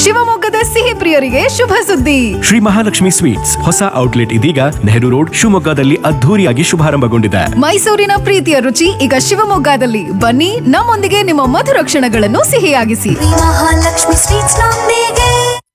ಶಿವಮೊಗ್ಗದ ಸಿಹಿ ಪ್ರಿಯರಿಗೆ ಶುಭ ಸುದ್ದಿ ಶ್ರೀ ಮಹಾಲಕ್ಷ್ಮಿ ಸ್ವೀಟ್ಸ್ ಹೊಸ ಔಟ್ಲೆಟ್ ಇದೀಗ ನೆಹರು ರೋಡ್ ಶಿವಮೊಗ್ಗದಲ್ಲಿ ಅದ್ಧೂರಿಯಾಗಿ ಶುಭಾರಂಭಗೊಂಡಿದೆ ಮೈಸೂರಿನ ಪ್ರೀತಿಯ ರುಚಿ ಈಗ ಶಿವಮೊಗ್ಗದಲ್ಲಿ ಬನ್ನಿ ನಮ್ಮೊಂದಿಗೆ ನಿಮ್ಮ ಮಧುರ ಕ್ಷಣಗಳನ್ನು ಸಿಹಿಯಾಗಿಸಿ ಮಹಾಲಕ್ಷ್ಮಿ ಸ್ವೀಟ್ಸ್ ನೊಂದಿಗೆ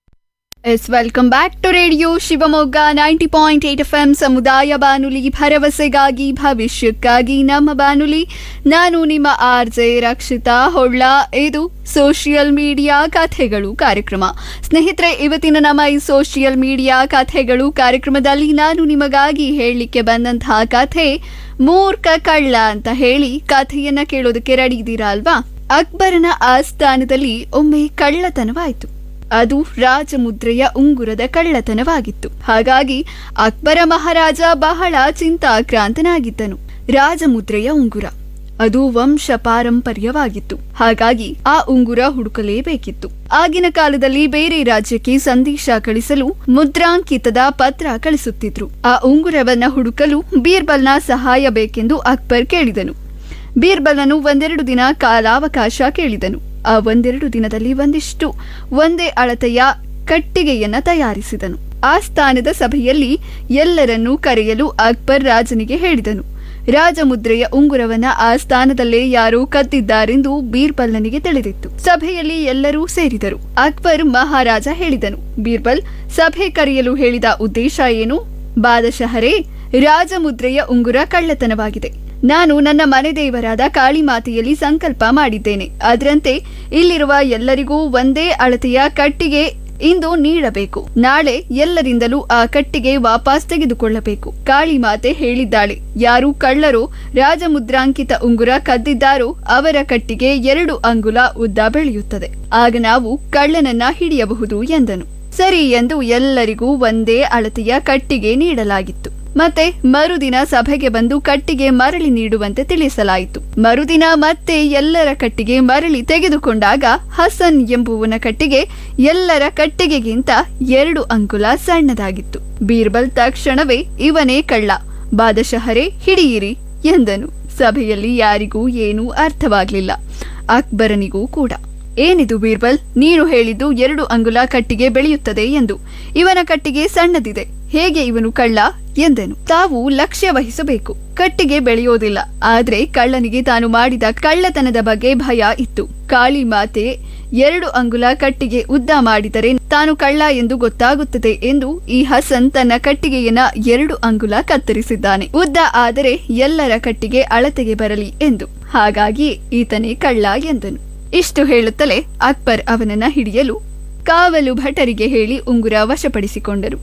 yes welcome back to radio Shivamogga ninety point eight F M ಸಮುದಾಯ ಬಾನುಲಿ ಭರವಸೆಗಾಗಿ ಭವಿಷ್ಯಕ್ಕಾಗಿ ನಮ್ಮ ಬಾನುಲಿ ನಾನು ನಿಮ್ಮ ಆರ್ ಜೆ ರಕ್ಷಿತಾ ಹೊಳ್ಳ ಇದು ಸೋಷಿಯಲ್ ಮೀಡಿಯಾ ಕಥೆಗಳು ಕಾರ್ಯಕ್ರಮ ಸ್ನೇಹಿತರೆ ಇವತ್ತಿನ ನಮ್ಮ ಈ ಸೋಷಿಯಲ್ ಮೀಡಿಯಾ ಕಥೆಗಳು ಕಾರ್ಯಕ್ರಮದಲ್ಲಿ ನಾನು ನಿಮಗಾಗಿ ಹೇಳಲಿಕ್ಕೆ ಬಂದಂತಹ ಕಥೆ ಮೂರ್ಖ ಕಳ್ಳ ಅಂತ ಹೇಳಿ ಕಥೆಯನ್ನ ಕೇಳೋದಕ್ಕೆ ರೆಡಿ ಇದ್ದೀರಾ ಅಲ್ವಾ ಅಕ್ಬರನ ಆಸ್ಥಾನದಲ್ಲಿ ಒಮ್ಮೆ ಕಳ್ಳತನವಾಯಿತು ಅದು ರಾಜಮುದ್ರೆಯ ಉಂಗುರದ ಕಳ್ಳತನವಾಗಿತ್ತು ಹಾಗಾಗಿ ಅಕ್ಬರ ಮಹಾರಾಜ ಬಹಳ ಚಿಂತಾಕ್ರಾಂತನಾಗಿದ್ದನು ರಾಜಮುದ್ರೆಯ ಉಂಗುರ ಅದು ವಂಶ ಪಾರಂಪರ್ಯವಾಗಿತ್ತು ಹಾಗಾಗಿ ಆ ಉಂಗುರ ಹುಡುಕಲೇಬೇಕಿತ್ತು ಆಗಿನ ಕಾಲದಲ್ಲಿ ಬೇರೆ ರಾಜ್ಯಕ್ಕೆ ಸಂದೇಶ ಕಳಿಸಲು ಮುದ್ರಾಂಕಿತದ ಪತ್ರ ಕಳಿಸುತ್ತಿದ್ರು ಆ ಉಂಗುರವನ್ನ ಹುಡುಕಲು ಬೀರ್ಬಲ್ನ ಸಹಾಯ ಬೇಕೆಂದು ಅಕ್ಬರ್ ಕೇಳಿದನು ಬೀರ್ಬಲನು ಒಂದೆರಡು ದಿನ ಕಾಲಾವಕಾಶ ಕೇಳಿದನು ಆ ಒಂದೆರಡು ದಿನದಲ್ಲಿ ಒಂದಿಷ್ಟು ಒಂದೇ ಅಳತೆಯ ಕಟ್ಟಿಗೆಯನ್ನ ತಯಾರಿಸಿದನು ಆ ಸ್ಥಾನದ ಸಭೆಯಲ್ಲಿ ಎಲ್ಲರನ್ನೂ ಕರೆಯಲು ಅಕ್ಬರ್ ರಾಜನಿಗೆ ಹೇಳಿದನು ರಾಜಮುದ್ರೆಯ ಉಂಗುರವನ್ನ ಆ ಸ್ಥಾನದಲ್ಲೇ ಯಾರೋ ಕದ್ದಿದ್ದಾರೆಂದು ಬೀರ್ಬಲ್ನಿಗೆ ತಿಳಿದಿತ್ತು ಸಭೆಯಲ್ಲಿ ಎಲ್ಲರೂ ಸೇರಿದರು ಅಕ್ಬರ್ ಮಹಾರಾಜ ಹೇಳಿದನು ಬೀರ್ಬಲ್ ಸಭೆ ಕರೆಯಲು ಹೇಳಿದ ಉದ್ದೇಶ ಏನು ಬಾದಶಹರೇ ರಾಜಮುದ್ರೆಯ ಉಂಗುರ ಕಳ್ಳತನವಾಗಿದೆ ನಾನು ನನ್ನ ಮನೆ ದೇವರಾದ ಕಾಳಿಮಾತೆಯಲ್ಲಿ ಸಂಕಲ್ಪ ಮಾಡಿದ್ದೇನೆ ಅದರಂತೆ ಇಲ್ಲಿರುವ ಎಲ್ಲರಿಗೂ ಒಂದೇ ಅಳತೆಯ ಕಟ್ಟಿಗೆ ಇಂದು ನೀಡಬೇಕು ನಾಳೆ ಎಲ್ಲರಿಂದಲೂ ಆ ಕಟ್ಟಿಗೆ ವಾಪಸ್ ತೆಗೆದುಕೊಳ್ಳಬೇಕು ಕಾಳಿಮಾತೆ ಹೇಳಿದ್ದಾಳೆ ಯಾರು ಕಳ್ಳರೋ ರಾಜಮುದ್ರಾಂಕಿತ ಉಂಗುರ ಕದ್ದಿದ್ದಾರೋ ಅವರ ಕಟ್ಟಿಗೆ ಎರಡು ಅಂಗುಲ ಉದ್ದ ಬೆಳೆಯುತ್ತದೆ ಆಗ ನಾವು ಕಳ್ಳನನ್ನ ಹಿಡಿಯಬಹುದು ಎಂದನು ಸರಿ ಎಂದು ಎಲ್ಲರಿಗೂ ಒಂದೇ ಅಳತೆಯ ಕಟ್ಟಿಗೆ ನೀಡಲಾಗಿತ್ತು ಮತ್ತೆ ಮರುದಿನ ಸಭೆಗೆ ಬಂದು ಕಟ್ಟಿಗೆ ಮರಳಿ ನೀಡುವಂತೆ ತಿಳಿಸಲಾಯಿತು ಮರುದಿನ ಮತ್ತೆ ಎಲ್ಲರ ಕಟ್ಟಿಗೆ ಮರಳಿ ತೆಗೆದುಕೊಂಡಾಗ ಹಸನ್ ಎಂಬುವನ ಕಟ್ಟಿಗೆ ಎಲ್ಲರ ಕಟ್ಟಿಗೆಗಿಂತ ಎರಡು ಅಂಗುಲ ಸಣ್ಣದಾಗಿತ್ತು ಬೀರ್ಬಲ್ ತಕ್ಷಣವೇ ಇವನೇ ಕಳ್ಳ ಬಾದಶಹರೇ ಹಿಡಿಯಿರಿ ಎಂದನು ಸಭೆಯಲ್ಲಿ ಯಾರಿಗೂ ಏನೂ ಅರ್ಥವಾಗಲಿಲ್ಲ ಅಕ್ಬರನಿಗೂ ಕೂಡ ಏನಿದು ಬೀರ್ಬಲ್ ನೀನು ಹೇಳಿದ್ದು ಎರಡು ಅಂಗುಲ ಕಟ್ಟಿಗೆ ಬೆಳೆಯುತ್ತದೆ ಎಂದು ಇವನ ಕಟ್ಟಿಗೆ ಸಣ್ಣದಿದೆ ಹೇಗೆ ಇವನು ಕಳ್ಳ ಎಂದನು ತಾವು ಲಕ್ಷ್ಯ ವಹಿಸಬೇಕು ಕಟ್ಟಿಗೆ ಬೆಳೆಯೋದಿಲ್ಲ ಆದ್ರೆ ಕಳ್ಳನಿಗೆ ತಾನು ಮಾಡಿದ ಕಳ್ಳತನದ ಬಗ್ಗೆ ಭಯ ಇತ್ತು ಕಾಳಿ ಮಾತೆ ಎರಡು ಅಂಗುಲ ಕಟ್ಟಿಗೆ ಉದ್ದ ಮಾಡಿದರೆ ತಾನು ಕಳ್ಳ ಎಂದು ಗೊತ್ತಾಗುತ್ತದೆ ಎಂದು ಈ ಹಸನ್ ತನ್ನ ಕಟ್ಟಿಗೆಯನ್ನ ಎರಡು ಅಂಗುಲ ಕತ್ತರಿಸಿದ್ದಾನೆ ಉದ್ದ ಆದರೆ ಎಲ್ಲರ ಕಟ್ಟಿಗೆ ಅಳತೆಗೆ ಬರಲಿ ಎಂದು ಹಾಗಾಗಿ ಈತನೇ ಕಳ್ಳ ಎಂದನು ಇಷ್ಟು ಹೇಳುತ್ತಲೇ ಅಕ್ಬರ್ ಅವನನ್ನ ಹಿಡಿಯಲು ಕಾವಲು ಭಟರಿಗೆ ಹೇಳಿ ಉಂಗುರ ವಶಪಡಿಸಿಕೊಂಡರು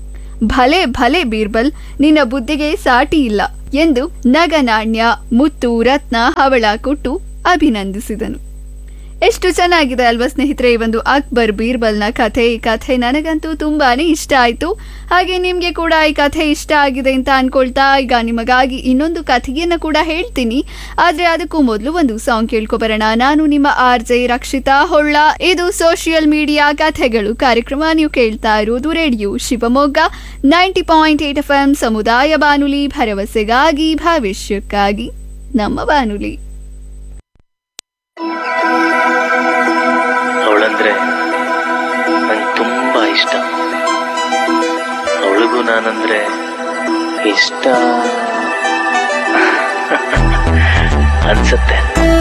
ಭಲೆ ಭಲೆ ಬೀರ್ಬಲ್ ನಿನ್ನ ಬುದ್ಧಿಗೆ ಸಾಟಿ ಇಲ್ಲ ಎಂದು ನಗನಾಣ್ಯ ಮುತ್ತು ರತ್ನ ಹವಳ ಕೊಟ್ಟು ಅಭಿನಂದಿಸಿದನು ಎಷ್ಟು ಚೆನ್ನಾಗಿದೆ ಅಲ್ವಾ ಸ್ನೇಹಿತರೆ ಈ ಒಂದು ಅಕ್ಬರ್ ಬೀರ್ಬಲ್ನ ಕಥೆ ಈ ಕಥೆ ನನಗಂತೂ ತುಂಬಾನೇ ಇಷ್ಟ ಆಯ್ತು ಹಾಗೆ ನಿಮ್ಗೆ ಕೂಡ ಈ ಕಥೆ ಇಷ್ಟ ಆಗಿದೆ ಅಂತ ಅನ್ಕೊಳ್ತಾ ಈಗ ನಿಮಗಾಗಿ ಇನ್ನೊಂದು ಕಥೆಯನ್ನ ಕೂಡ ಹೇಳ್ತೀನಿ ಆದ್ರೆ ಅದಕ್ಕೂ ಮೊದಲು ಒಂದು ಸಾಂಗ್ ಕೇಳ್ಕೊಬರೋಣ ನಾನು ನಿಮ್ಮ ಆರ್ ಜೆ ರಕ್ಷಿತಾ ಹೊಳ್ಳ ಇದು ಸೋಷಿಯಲ್ ಮೀಡಿಯಾ ಕಥೆಗಳು ಕಾರ್ಯಕ್ರಮ ನೀವು ಕೇಳ್ತಾ ಇರೋದು radio Shivamogga ninety point eight F M ಸಮುದಾಯ ಬಾನುಲಿ ಭರವಸೆಗಾಗಿ ಭವಿಷ್ಯಕ್ಕಾಗಿ ನಮ್ಮ ಬಾನುಲಿ ಅವಳಂದ್ರೆ ನಂಗೆ ತುಂಬಾ ಇಷ್ಟ ಅವಳಿಗೂ ನಾನಂದ್ರೆ ಇಷ್ಟ ಅನ್ಸತ್ತೆ